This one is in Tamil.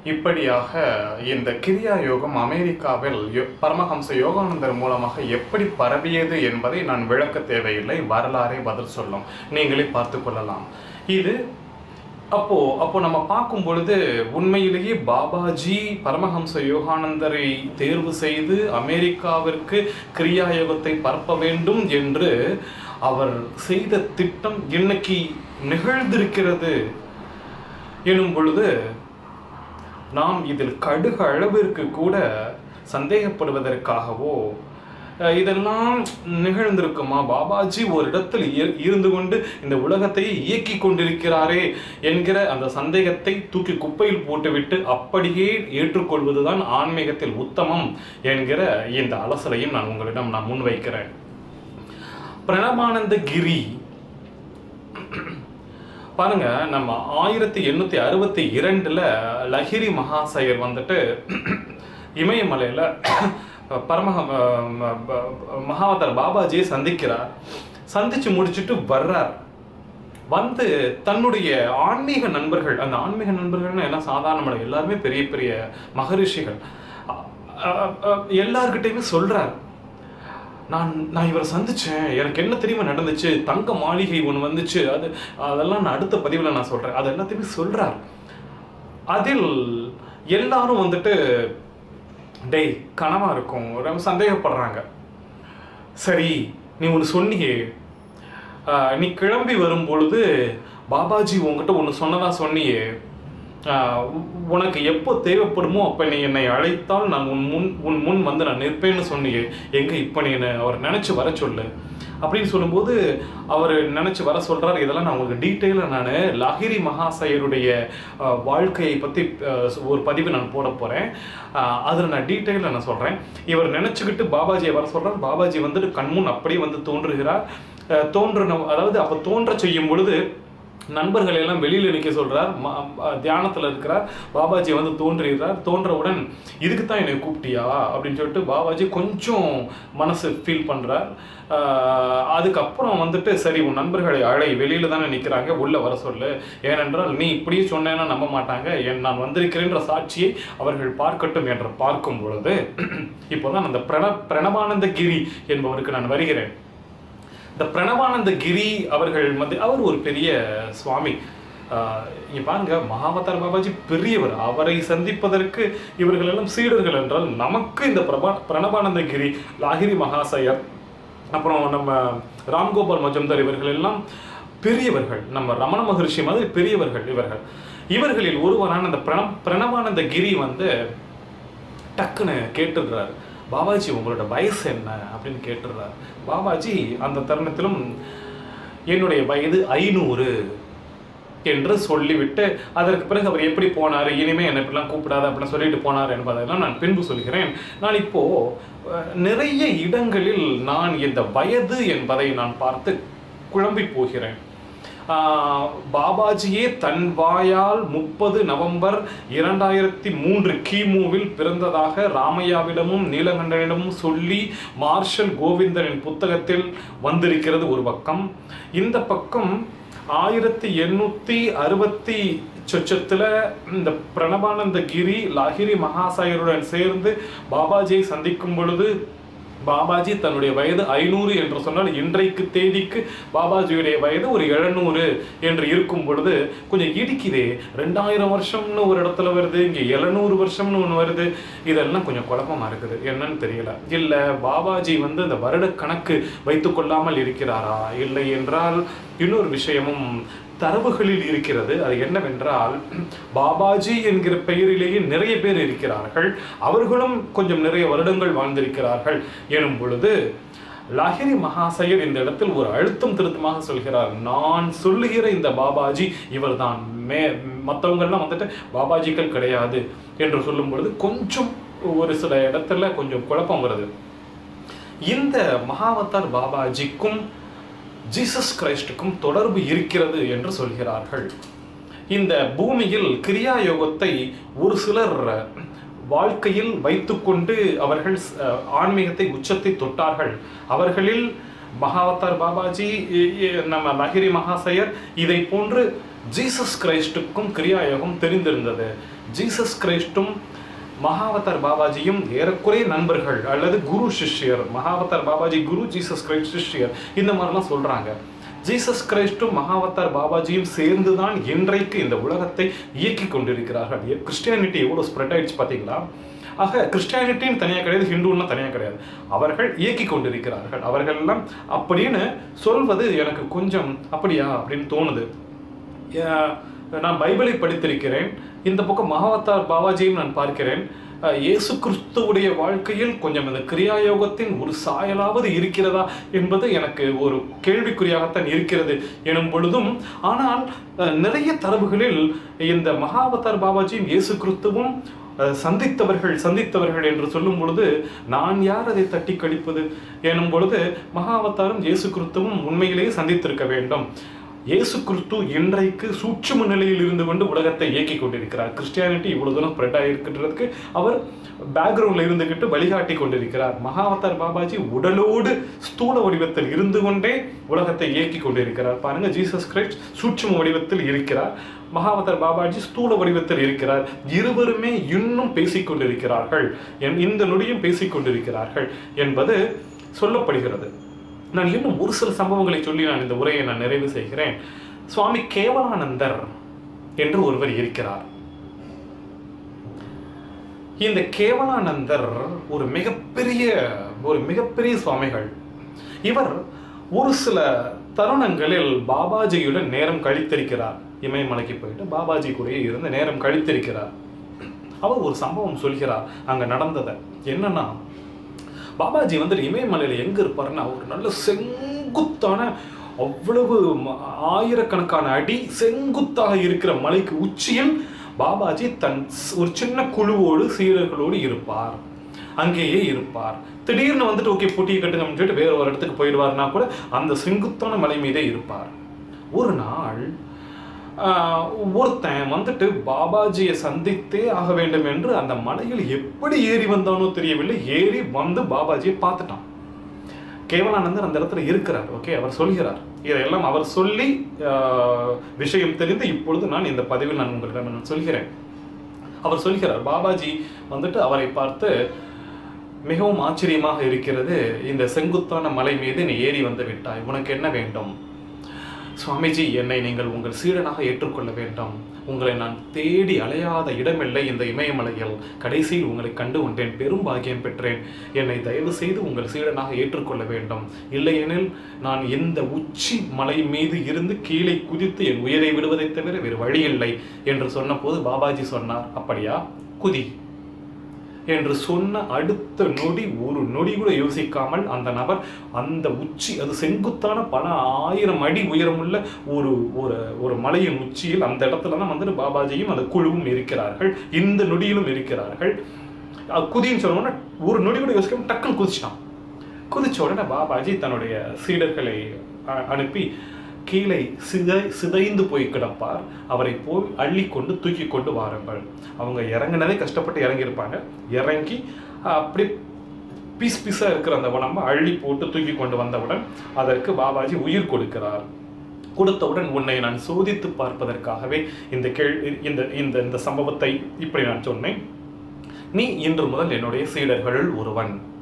இப்படியாக இந்த கிரியா யோகம் அமெரிக்காவில் யோ- பரமஹம்ச யோகானந்தர் மூலமாக எப்படி பரவியது என்பதை நான் விளக்க தேவையில்லை வரலாறே பதில் சொல்லும் நீங்களே பார்த்து கொள்ளலாம் இது அப்போ அப்போ நம்ம பார்க்கும் பொழுது உண்மையிலேயே பாபாஜி பரமஹம்ச யோகானந்தரை தேர்வு செய்து அமெரிக்காவிற்கு கிரியா யோகத்தை பரப்ப வேண்டும் என்று அவர் செய்த திட்டம் இன்னைக்கு நிகழ்ந்திருக்கிறது எனும் பொழுது நாம் இதில் கடுகு அளவிற்கு கூட சந்தேகப்படுவதற்காகவோ அஹ், இதெல்லாம் நிகழ்ந்திருக்குமா பாபாஜி ஒரு இடத்தில் இய- இருந்து கொண்டு இந்த உலகத்தை இயக்கி கொண்டிருக்கிறாரே என்கிற அந்த சந்தேகத்தை தூக்கி குப்பையில் போட்டுவிட்டு அப்படியே ஏற்றுக்கொள்வதுதான் ஆன்மீகத்தில் உத்தமம் என்கிற இந்த அலசலையும் நான் உங்களிடம் நான் முன்வைக்கிறேன் பிரணவானந்த கிரி பாருங்க நம்ம ஆயிரத்தி எண்ணூத்தி அறுபத்தி இரண்டுல லஹிரி மகாசயர் வந்துட்டு இமயமலையில பரமஹ ம- ப- மகாவதர் பாபாஜியை சந்திக்கிறார் சந்திச்சு முடிச்சுட்டு வர்றார் வந்து தன்னுடைய ஆன்மீக நண்பர்கள் அந்த ஆன்மீக நண்பர்கள்னா எல்லாம் சாதாரண எல்லாருமே பெரிய பெரிய மகரிஷிகள் அ- அ- அ- எல்லார்கிட்டயுமே சொல்றார் நான் நான் இவரை சந்திச்சேன் எனக்கு என்ன தெரியுமா நடந்துச்சு தங்க மாளிகை ஒன்று வந்துச்சு அது அதெல்லாம் நான் அடுத்த பதிவில் நான் சொல்றேன் அது எல்லாத்தையுமே சொல்றார் அதில் எல்லாரும் வந்துட்டு டேய் கனவா இருக்கும் ரொம்ப சந்தேகப்படுறாங்க சரி நீ ஒன்று சொன்னியே ஆஹ், நீ கிளம்பி வரும் பொழுது பாபாஜி உன்கிட்ட ஒன்று சொன்னதா சொன்னியே ஆஹ், உ- உனக்கு எப்போ தேவைப்படுமோ அப்போ நீ என்னை அழைத்தால் நான் உன் முன் உன் முன் வந்து நான் நிற்பேன்னு சொன்னியே எங்க இப்போ நீ என்னை அவர் நினைச்சு வர சொல்லு அப்படின்னு சொல்லும்போது அவர் நினைச்சு வர சொல்றாரு இதெல்லாம் நான் உங்களுக்கு டீட்டெயிலாக நான் லாகிரி மகாசயருடைய ஆஹ், வாழ்க்கையை பற்றி ஒரு பதிவு நான் போட போகிறேன் அதில் நான் டீட்டெயிலாக நான் சொல்கிறேன் இவர் நினச்சிக்கிட்டு பாபாஜியை வர சொல்றார் பாபாஜி வந்துட்டு கண்முன் அப்படியே வந்து தோன்றுகிறார் ஆஹ், தோன்றின அதாவது அப்போ தோன்ற செய்யும் பொழுது நண்பர்கள் எல்லாம் வெளியில நிக்க சொல்றார் ம- அஹ் தியானத்துல இருக்கிறார் பாபாஜி வந்து தோன்றுகிறார் தோன்றவுடன் இதுக்கு தான் என்னை கூப்பிட்டியா அப்படின்னு சொல்லிட்டு பாபாஜி கொஞ்சம் மனசு ஃபீல் பண்றார் ஆஹ் அதுக்கப்புறம் வந்துட்டு சரி உன் நண்பர்களை அழை வெளியில தானே நிக்கிறாங்க உள்ள வர சொல்லு ஏனென்றால் நீ இப்படியே சொன்னேன்னா நம்ப மாட்டாங்க என் நான் வந்திருக்கிறேன்ற சாட்சியை அவர்கள் பார்க்கட்டும் என்று பார்க்கும் பொழுது இப்போதான் அந்த பிரண பிரணவானந்த கிரி என்பவருக்கு நான் வருகிறேன் இந்த பிரணவானந்த கிரி அவர்கள் வந்து அவர் ஒரு பெரிய சுவாமி ஆஹ் இங்க பாருங்க மகாவதார் பாபாஜி பெரியவர் அவரை சந்திப்பதற்கு இவர்கள் எல்லாம் சீடர்கள் என்றால் நமக்கு இந்த பிரபா பிரணவானந்த கிரி லாகிரி மகாசயர் அப்புறம் நம்ம ராம்கோபால் மஜம்தார் இவர்கள் எல்லாம் பெரியவர்கள் நம்ம ரமண மகரிஷி மாதிரி பெரியவர்கள் இவர்கள் இவர்களில் ஒருவரான அந்த பிரண பிரணவானந்த கிரி வந்து டக்குன்னு கேட்டுடுறாரு பாபாஜி உங்களோட வயசு என்ன அப்படின்னு கேட்டுடுறாரு பாபாஜி அந்த தருணத்திலும் என்னுடைய வயது ஐநூறு என்று சொல்லிவிட்டு அதற்கு பிறகு அவர் எப்படி போனார் இனிமே என்னை இப்படிலாம் கூப்பிடாத அப்படின்னு சொல்லிட்டு போனார் என்பதெல்லாம் நான் பின்பு சொல்கிறேன் நான் இப்போ அஹ், நிறைய இடங்களில் நான் இந்த வயது என்பதை நான் பார்த்து குழம்பி போகிறேன் ஆஹ், பாபாஜியே தன் வாயால் முப்பது நவம்பர் இரண்டாயிரத்தி மூன்று கிமுவில் பிறந்ததாக ராமையாவிடமும் நீலகண்டனிடமும் சொல்லி மார்ஷல் கோவிந்தனின் புத்தகத்தில் வந்திருக்கிறது ஒரு பக்கம் இந்த பக்கம் ஆயிரத்தி எண்ணூத்தி அறுபத்தி சொச்சத்துல இந்த பிரணபானந்த கிரி லாகிரி மகாசாயருடன் சேர்ந்து பாபாஜியை சந்திக்கும் பொழுது பாபாஜி தன்னுடைய வயது ஐநூறு என்று சொன்னால் இன்றைக்கு தேதிக்கு பாபாஜியுடைய வயது ஒரு எழுநூறு என்று இருக்கும் பொழுது கொஞ்சம் இடிக்குதே ரெண்டாயிரம் வருஷம்னு ஒரு இடத்துல வருது இங்கே எழுநூறு வருஷம்னு ஒன்று வருது இதெல்லாம் கொஞ்சம் குழப்பமா இருக்குது என்னன்னு தெரியல இல்லை பாபாஜி வந்து இந்த வருட கணக்கு வைத்துக் கொள்ளாமல் இருக்கிறாரா இல்லை என்றால் இன்னொரு விஷயமும் தரவுகளில் இருக்கிறது அது என்னவென்றால் பாபாஜி என்கிற பெயரிலேயே நிறைய பேர் இருக்கிறார்கள் அவர்களும் கொஞ்சம் நிறைய வருடங்கள் வாழ்ந்திருக்கிறார்கள் எனும் பொழுது லாகிரி மகாசயர் இந்த இடத்தில் ஒரு அழுத்தம் திருத்தமாக சொல்கிறார் நான் சொல்லுகிற இந்த பாபாஜி இவர்தான் மே மற்றவங்கெல்லாம் வந்துட்டு பாபாஜிகள் கிடையாது என்று சொல்லும் பொழுது கொஞ்சம் ஒரு சில இடத்துல கொஞ்சம் குழப்பம் வருது இந்த மகாவதார் பாபாஜிக்கும் ஜீசஸ் கிரைஸ்டுக்கும் தொடர்பு இருக்கிறது என்று சொல்கிறார்கள் இந்த பூமியில் கிரியா யோகத்தை ஒரு சிலர் வாழ்க்கையில் வைத்துக்கொண்டு அவர்கள் அஹ், ஆன்மீகத்தை உச்சத்தை தொட்டார்கள் அவர்களில் மகாவதார் பாபாஜி இ- இ- நம்ம லஹிரி மகாசயர் இதை போன்று ஜீசஸ் கிரைஸ்டுக்கும் கிரியா யோகம் தெரிந்திருந்தது ஜீசஸ் கிரைஸ்டும் மகாவதார் பாபாஜியும் ஏறக்குறைய நண்பர்கள் அல்லது குரு சிஷ்யர் மகாவதார் பாபாஜி குரு ஜீசஸ் கிரைஸ்ட் சிஷ்யர் இந்த மாதிரிலாம் சொல்றாங்க ஜீசஸ் கிரைஸ்டும் மகாவதார் பாபாஜியும் சேர்ந்துதான் இன்றைக்கு இந்த உலகத்தை இயக்கி கொண்டிருக்கிறார்கள் கிறிஸ்டியானிட்டி எவ்வளவு ஸ்ப்ரெட் ஆயிடுச்சு பார்த்தீங்களா ஆக கிறிஸ்டியானிட்டியும் தனியாக கிடையாது ஹிந்துன்னா தனியாக கிடையாது அவர்கள் இயக்கி கொண்டிருக்கிறார்கள் அவர்கள் எல்லாம் அப்படின்னு சொல்வது எனக்கு கொஞ்சம் அப்படியா அப்படின்னு தோணுது ஏ- நான் பைபிளை படித்திருக்கிறேன் இந்த பக்கம் மகாவதார் பாபாஜியும் நான் பார்க்கிறேன் அஹ், இயேசு கிறிஸ்துவுடைய வாழ்க்கையில் கொஞ்சம் இந்த கிரியாயோகத்தின் ஒரு சாயலாவது இருக்கிறதா என்பது எனக்கு ஒரு கேள்விக்குறியாகத்தான் இருக்கிறது எனும் பொழுதும் ஆனால் அஹ், நிறைய தரவுகளில் இந்த மகாவதார் பாபாஜியும் இயேசு கிறிஸ்துவும் அஹ், சந்தித்தவர்கள் சந்தித்தவர்கள் என்று சொல்லும் பொழுது நான் யார் அதை தட்டி கழிப்பது எனும் பொழுது மகாவதாரும் இயேசு கிறிஸ்துவும் உண்மையிலேயே சந்தித்திருக்க வேண்டும் இயேசு கிறிஸ்து இன்றைக்கு சூட்சும நிலையில் இருந்து கொண்டு உலகத்தை இயக்கி கொண்டிருக்கிறார் கிறிஸ்டியானிட்டி இவ்வளவு தூரம் ஸ்ப்ரெட் ஆகிருக்கிறதுக்கு அவர் பேக்ரவுண்ட்ல இருந்துகிட்டு வழிகாட்டி கொண்டிருக்கிறார் மகாவதார் பாபாஜி உடலோடு ஸ்தூல வடிவத்தில் இருந்து கொண்டே உலகத்தை இயக்கி கொண்டிருக்கிறார் பாருங்க ஜீசஸ் கிரைஸ்ட் சூட்சும வடிவத்தில் இருக்கிறார் மகாவதார் பாபாஜி ஸ்தூல வடிவத்தில் இருக்கிறார் இருவருமே இன்னும் பேசிக் கொண்டிருக்கிறார்கள் என் இந்த நொடியும் பேசிக் கொண்டிருக்கிறார்கள் என்பது சொல்லப்படுகிறது நான் இன்னும் ஒரு சில சம்பவங்களை சொல்லி நான் இந்த உரையை நான் நிறைவு செய்கிறேன் சுவாமி கேவலானந்தர் என்று ஒருவர் இருக்கிறார் இந்த கேவலானந்தர் ஒரு மிகப்பெரிய ஒரு மிகப்பெரிய சுவாமிகள் இவர் ஒரு சில தருணங்களில் பாபாஜியுடன் நேரம் கழித்திருக்கிறார் இமயமலைக்கு போயிட்டு பாபாஜி கூடயே இருந்து நேரம் கழித்திருக்கிறார் அவர் ஒரு சம்பவம் சொல்கிறார் அங்க நடந்ததை என்னன்னா பாபாஜி வந்துட்டு இமயமலையில் எங்க இருப்பாருன்னா ஒரு நல்ல செங்குத்தான அவ்வளவு ம- ஆயிரக்கணக்கான அடி செங்குத்தாக இருக்கிற மலைக்கு உச்சியில் பாபாஜி தன் ஸ்- ஒரு சின்ன குழுவோடு சீடர்களோடு இருப்பார் அங்கேயே இருப்பார் திடீர்னு வந்துட்டு ஓகே பொட்டியை கட்டுங்க அப்படின்னு சொல்லிட்டு வேற ஒரு இடத்துக்கு போயிடுவார்னா கூட அந்த செங்குத்தான மலை மீதே இருப்பார் ஒரு நாள் ஆஹ், ஒருத்தன் வந்துட்டு பாபாஜியை சந்தித்தே ஆக வேண்டும் என்று அந்த மலையில் எப்படி ஏறி வந்தானோ தெரியவில்லை ஏறி வந்து பாபாஜியை பார்த்துட்டான் கேவலானந்தர் அந்த இடத்துல இருக்கிறார் ஓகே அவர் சொல்கிறார் இதையெல்லாம் அவர் சொல்லி ஆஹ், விஷயம் தெரிந்து இப்பொழுது நான் இந்த பதிவில் நான் உங்களிடம் நான் சொல்கிறேன் அவர் சொல்கிறார் பாபாஜி வந்துட்டு அவரை பார்த்து மிகவும் ஆச்சரியமாக இருக்கிறது இந்த செங்குத்தான மலை மீது நீ ஏறி வந்து விட்டாய் உனக்கு என்ன வேண்டும் சுவாமிஜி என்னை நீங்கள் உங்கள் சீடனாக ஏற்றுக்கொள்ள வேண்டும் உங்களை நான் தேடி அலையாத இடமில்லை இந்த இமயமலையில் கடைசியில் உங்களை கண்டு கொண்டேன் பெரும் பாக்கியம் பெற்றேன் என்னை தயவு செய்து உங்கள் சீடனாக ஏற்றுக்கொள்ள வேண்டும் இல்லையெனில் நான் இந்த உச்சி மலை மீது இருந்து கீழே குதித்து என் உயிரை விடுவதைத் தவிர வேறு வழி இல்லை என்று சொன்னபோது பாபாஜி சொன்னார் அப்படியா குதி என்று சொன்ன அடுத்த நொடி ஒரு நொடி கூட யோசிக்காமல் அந்த நபர் அந்த உச்சி அது செங்குத்தான பல ஆயிரம் அடி உயரமுள்ள ஒரு ஒரு ஒரு மலையின் உச்சியில் அந்த இடத்துல தான் வந்துட்டு பாபாஜியும் அந்த குழுவும் இருக்கிறார்கள் இந்த நொடியிலும் இருக்கிறார்கள் அஹ் குதின்னு சொன்ன உடனே ஒரு நொடி கூட யோசிக்காம டக்குன்னு குதிச்சிட்டான் குதிச்ச உடனே பாபாஜி தன்னுடைய சீடர்களை அ- அனுப்பி கீழே சிதை சிதைந்து போய் கிடப்பார் அவரை போய் அள்ளி கொண்டு தூக்கி கொண்டு வாருங்கள் அவங்க இறங்குனதே கஷ்டப்பட்டு இறங்கியிருப்பாங்க இறங்கி அஹ், அப்படி பீஸ் பீஸாக இருக்கிற அந்த உடம்பை அள்ளி போட்டு தூக்கி கொண்டு வந்தவுடன் அதற்கு பாபாஜி உயிர் கொடுக்கிறார் கொடுத்தவுடன் உன்னை நான் சோதித்து பார்ப்பதற்காகவே இந்த கேள் இந்த இந்த இந்த சம்பவத்தை இப்படி நான் சொன்னேன் நீ இன்று முதல் என்னுடைய சீடர்களுள் ஒருவன்